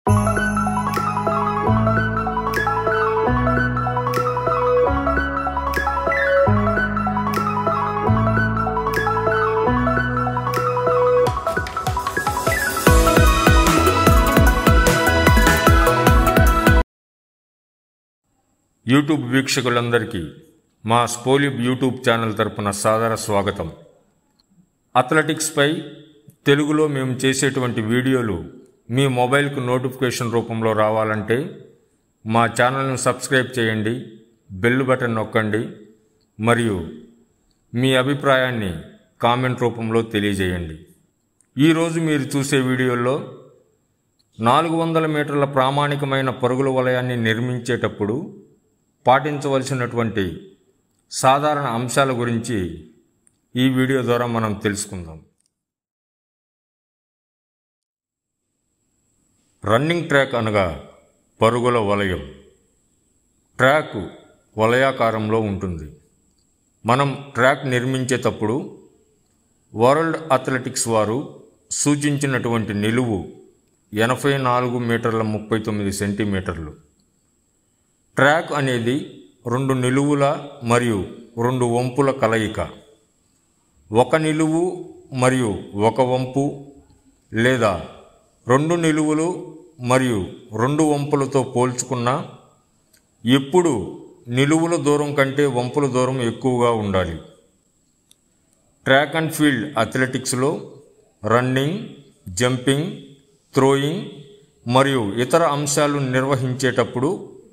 YouTube వీక్షకులందరికీ మా స్పోలిబ్ YouTube channel తరపున సాదర స్వాగతం అథ్లెటిక్స్పై తెలుగులో మేము చేసేటువంటి వీడియోలు మీ మొబైల్కు నోటిఫికేషన్ రూపంలో రావాలంటే మా ఛానల్ను సబ్స్క్రైబ్ చేయండి బెల్ బటన్ నొక్కండి మరియు మీ అభిప్రాయాన్ని కామెంట్ రూపంలో తెలియజేయండి ఈరోజు మీరు చూసే వీడియోలో నాలుగు వందల మీటర్ల ప్రామాణికమైన పరుగుల వలయాన్ని నిర్మించేటప్పుడు పాటించవలసినటువంటి సాధారణ అంశాల గురించి ఈ వీడియో ద్వారా మనం తెలుసుకుందాం రన్నింగ్ ట్రాక్ అనగా పరుగుల వలయం ట్రాక్ వలయాకారంలో ఉంటుంది మనం ట్రాక్ నిర్మించేటప్పుడు వరల్డ్ అథ్లెటిక్స్ వారు సూచించినటువంటి నిలువు ఎనభై నాలుగు మీటర్ల ముప్పై తొమ్మిది సెంటీమీటర్లు ట్రాక్ అనేది రెండు నిలువుల మరియు రెండు వంపుల కలయిక ఒక నిలువు మరియు ఒక వంపు లేదా రెండు నిలువులు మరియు రెండు వంపులతో పోల్చుకున్న ఎప్పుడు నిలువుల దూరం కంటే వంపుల దూరం ఎక్కువగా ఉండాలి ట్రాక్ అండ్ ఫీల్డ్ అథ్లెటిక్స్లో రన్నింగ్ జంపింగ్ థ్రోయింగ్ మరియు ఇతర అంశాలు నిర్వహించేటప్పుడు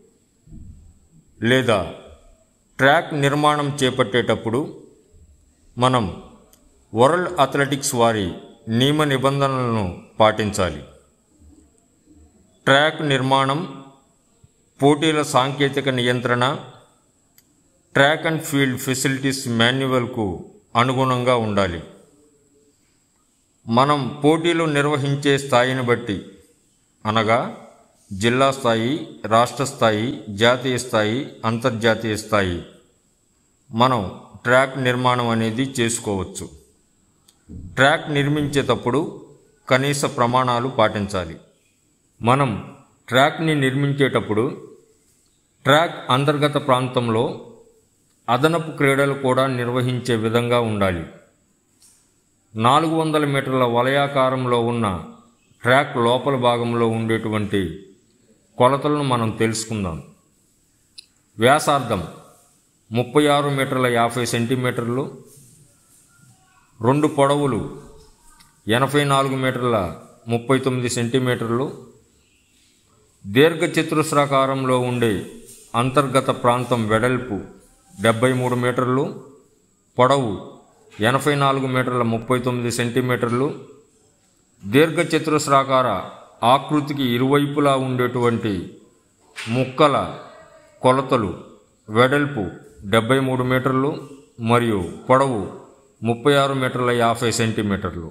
లేదా ట్రాక్ నిర్మాణం చేపట్టేటప్పుడు మనం వరల్డ్ అథ్లెటిక్స్ వారి నియమ నిబంధనలను పాటించాలి ట్రాక్ నిర్మాణం పోటీల సాంకేతిక నియంత్రణ ట్రాక్ అండ్ ఫీల్డ్ ఫెసిలిటీస్ మాన్యువల్కు అనుగుణంగా ఉండాలి మనం పోటీలు నిర్వహించే స్థాయిని బట్టి అనగా జిల్లా స్థాయి రాష్ట్ర స్థాయి జాతీయ స్థాయి అంతర్జాతీయ స్థాయి మనం ట్రాక్ నిర్మాణం అనేది చేసుకోవచ్చు ట్రాక్ నిర్మించేటప్పుడు కనీస ప్రమాణాలు పాటించాలి మనం ట్రాక్ని నిర్మించేటప్పుడు ట్రాక్ అంతర్గత ప్రాంతంలో అదనపు క్రీడలు కూడా నిర్వహించే విధంగా ఉండాలి నాలుగు వందల మీటర్ల వలయాకారంలో ఉన్న ట్రాక్ లోపల భాగంలో ఉండేటువంటి కొలతలను మనం తెలుసుకుందాం వ్యాసార్థం ముప్పై ఆరు మీటర్ల యాభై సెంటీమీటర్లు రెండు పొడవులు ఎనభై నాలుగు మీటర్ల ముప్పై తొమ్మిది సెంటీమీటర్లు దీర్ఘచతురస్రాకారంలో ఉండే అంతర్గత ప్రాంతం వెడల్పు డెబ్బై మూడు మీటర్లు పొడవు ఎనభై నాలుగు మీటర్ల ముప్పై తొమ్మిది సెంటీమీటర్లు దీర్ఘచతురస్రాకార ఆకృతికి ఇరువైపులా ఉండేటువంటి ముక్కల కొలతలు వెడల్పు డెబ్బై మూడు మీటర్లు మరియు పొడవు ముప్పై ఆరు మీటర్ల యాభై సెంటీమీటర్లు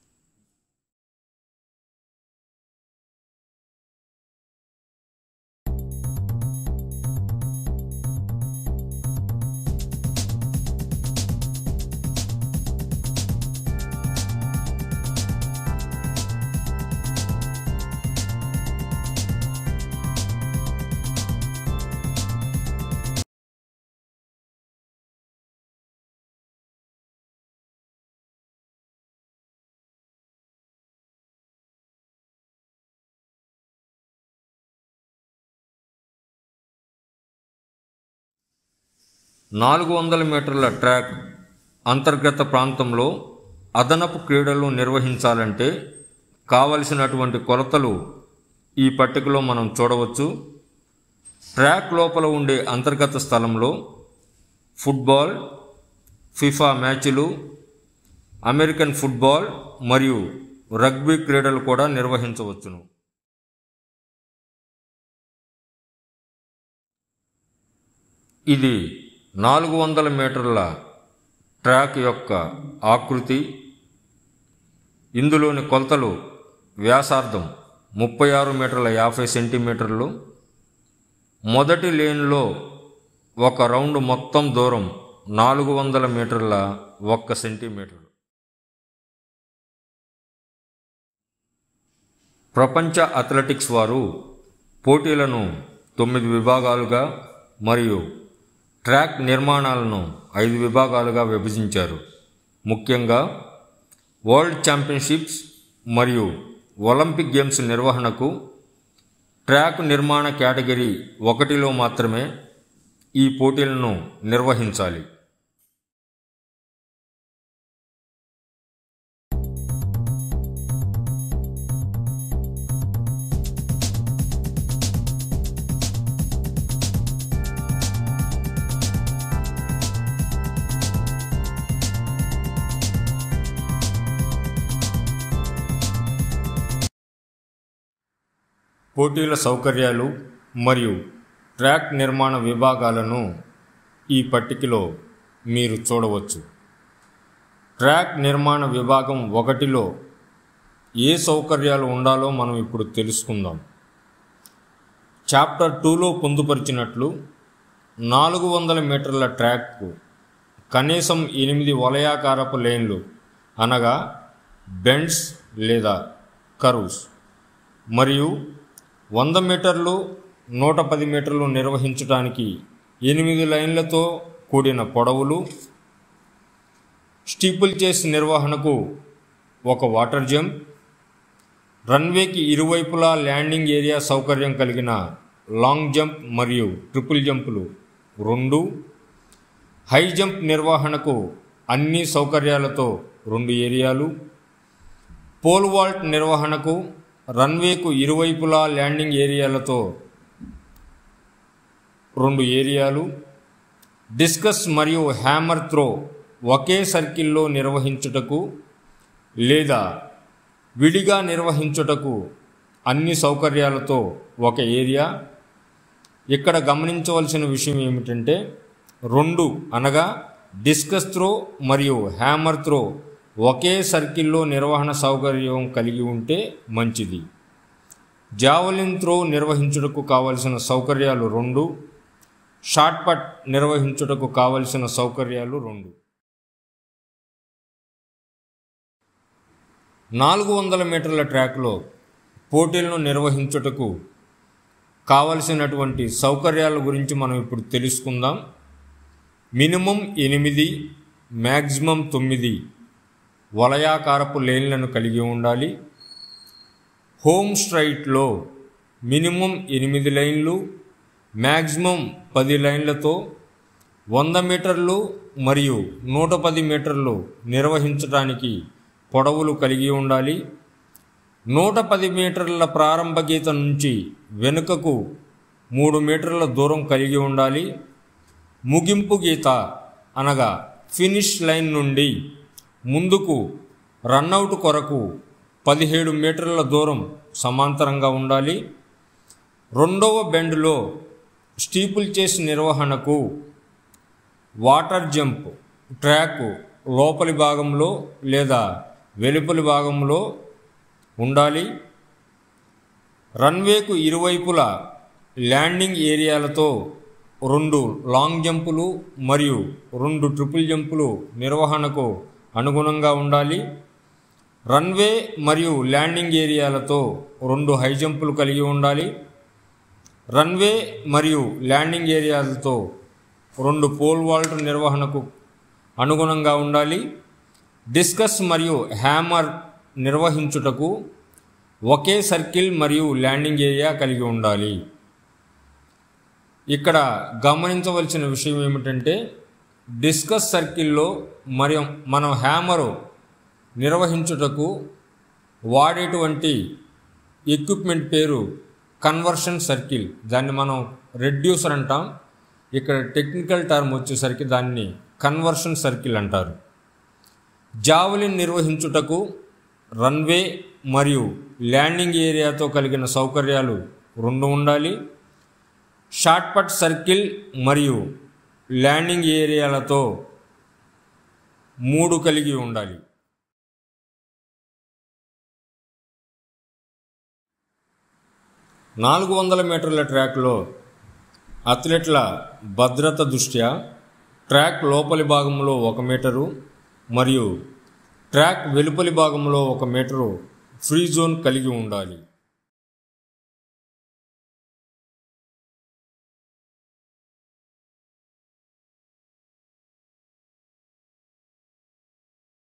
నాలుగు వందల మీటర్ల ట్రాక్ అంతర్గత ప్రాంతంలో అదనపు క్రీడలు నిర్వహించాలంటే కావలసినటువంటి కొలతలు ఈ పట్టికలో మనం చూడవచ్చు ట్రాక్ లోపల ఉండే అంతర్గత స్థలంలో ఫుట్బాల్ ఫిఫా మ్యాచ్లు అమెరికన్ ఫుట్బాల్ మరియు రగ్బీ క్రీడలు కూడా నిర్వహించవచ్చును ఇది నాలుగు వందల మీటర్ల ట్రాక్ యొక్క ఆకృతి ఇందులోని కొలతలు వ్యాసార్థం ముప్పై ఆరు మీటర్ల యాభై సెంటీమీటర్లు మొదటి లేన్లో ఒక రౌండ్ మొత్తం దూరం నాలుగు వందల మీటర్ల ఒక్క సెంటీమీటర్ ప్రపంచ అథ్లెటిక్స్ వారు పోటీలను తొమ్మిది విభాగాలుగా మరియు ట్రాక్ నిర్మాణాలను ఐదు విభాగాలుగా విభజించారు ముఖ్యంగా వరల్డ్ ఛాంపియన్షిప్స్ మరియు ఒలింపిక్ గేమ్స్ నిర్వహణకు ట్రాక్ నిర్మాణ కేటగిరీ ఒకటిలో మాత్రమే ఈ పోటీలను నిర్వహించాలి పోటీల సౌకర్యాలు మరియు ట్రాక్ నిర్మాణ విభాగాలను ఈ పట్టికలో మీరు చూడవచ్చు ట్రాక్ నిర్మాణ విభాగం ఒకటిలో ఏ సౌకర్యాలు ఉండాలో మనం ఇప్పుడు తెలుసుకుందాం చాప్టర్ టూలో పొందుపరిచినట్లు నాలుగు వందల మీటర్ల ట్రాక్కు కనీసం ఎనిమిది వలయాకారపు లేన్లు అనగా బెండ్స్ లేదా కర్వ్స్ మరియు వంద మీటర్లు నూట పది మీటర్లు నిర్వహించడానికి ఎనిమిది లైన్లతో కూడిన పొడవులు స్టీపుల్ చేసి నిర్వహణకు ఒక వాటర్ జంప్ రన్వేకి ఇరువైపులా ల్యాండింగ్ ఏరియా సౌకర్యం కలిగిన లాంగ్ జంప్ మరియు ట్రిపుల్ జంపులు రెండు హై జంప్ నిర్వహణకు అన్ని సౌకర్యాలతో రెండు ఏరియాలు పోల్ వాల్ట్ నిర్వహణకు రన్వేకు ఇరువైపులా ల్యాండింగ్ ఏరియాలతో రెండు ఏరియాలు డిస్కస్ మరియు హ్యామర్ త్రో ఒకే సర్కిల్లో నిర్వహించుటకు లేదా విడిగా నిర్వహించుటకు అన్ని సౌకర్యాలతో ఒక ఏరియా ఇక్కడ గమనించవలసిన విషయం ఏమిటంటే రెండు అనగా డిస్కస్ త్రో మరియు హ్యామర్ త్రో ఒకే సర్కిల్లో నిర్వహణ సౌకర్యం కలిగి ఉంటే మంచిది జావలిన్ త్రో నిర్వహించుటకు కావలసిన సౌకర్యాలు రెండు షార్ట్ పట్ నిర్వహించుటకు కావలసిన సౌకర్యాలు రెండు నాలుగు వందల మీటర్ల ట్రాక్లో పోటీలను నిర్వహించుటకు కావలసినటువంటి సౌకర్యాల గురించి మనం ఇప్పుడు తెలుసుకుందాం మినిమం ఎనిమిది మ్యాక్సిమం తొమ్మిది వలయాకారపు లేన్లను కలిగి ఉండాలి హోమ్ స్ట్రైట్లో మినిమం ఎనిమిది లైన్లు మ్యాక్సిమం పది లైన్లతో వంద మీటర్లు మరియు నూట పది మీటర్లు నిర్వహించడానికి పొడవులు కలిగి ఉండాలి నూట పది మీటర్ల ప్రారంభ గీత నుంచి వెనుకకు మూడు మీటర్ల దూరం కలిగి ఉండాలి ముగింపు గీత అనగా ఫినిష్ లైన్ నుండి ముందుకు రన్అవుట్ కొరకు పదిహేడు మీటర్ల దూరం సమాంతరంగా ఉండాలి రెండవ బెండ్లో స్టీపుల్ చేసి నిర్వహణకు వాటర్ జంప్ ట్రాక్ లోపలి భాగంలో లేదా వెలుపలి భాగంలో ఉండాలి రన్వేకు ఇరువైపులా ల్యాండింగ్ ఏరియాలతో రెండు లాంగ్ జంపులు మరియు రెండు ట్రిపుల్ జంపులు నిర్వహణకు అనుగుణంగా ఉండాలి రన్వే మరియు ల్యాండింగ్ ఏరియాలతో రెండు హై జంపులు కలిగి ఉండాలి రన్వే మరియు ల్యాండింగ్ ఏరియాలతో రెండు పోల్ వాల్ట్ నిర్వహణకు అనుగుణంగా ఉండాలి డిస్కస్ మరియు హ్యామర్ నిర్వహించుటకు ఒకే సర్కిల్ మరియు ల్యాండింగ్ ఏరియా కలిగి ఉండాలి ఇక్కడ గమనించవలసిన విషయం ఏమిటంటే డిస్కస్ సర్కిల్లో మరియు మనం హ్యామరు నిర్వహించుటకు వాడేటువంటి ఎక్విప్మెంట్ పేరు కన్వర్షన్ సర్కిల్ దాన్ని మనం రెడ్యూసర్ అంటాం ఇక్కడ టెక్నికల్ టర్మ్ వచ్చేసరికి దాన్ని కన్వర్షన్ సర్కిల్ అంటారు జావలిన్ నిర్వహించుటకు రన్వే మరియు ల్యాండింగ్ ఏరియాతో కలిగిన సౌకర్యాలు రెండు ఉండాలి షార్ట్ పట్ సర్కిల్ మరియు ల్యాండింగ్ ఏరియాలతో మూడు కలిగి ఉండాలి నాలుగు వందల మీటర్ల ట్రాక్లో అథ్లెట్ల భద్రత దృష్ట్యా ట్రాక్ లోపలి భాగంలో ఒక మీటరు మరియు ట్రాక్ వెలుపలి భాగంలో ఒక మీటరు ఫ్రీ జోన్ కలిగి ఉండాలి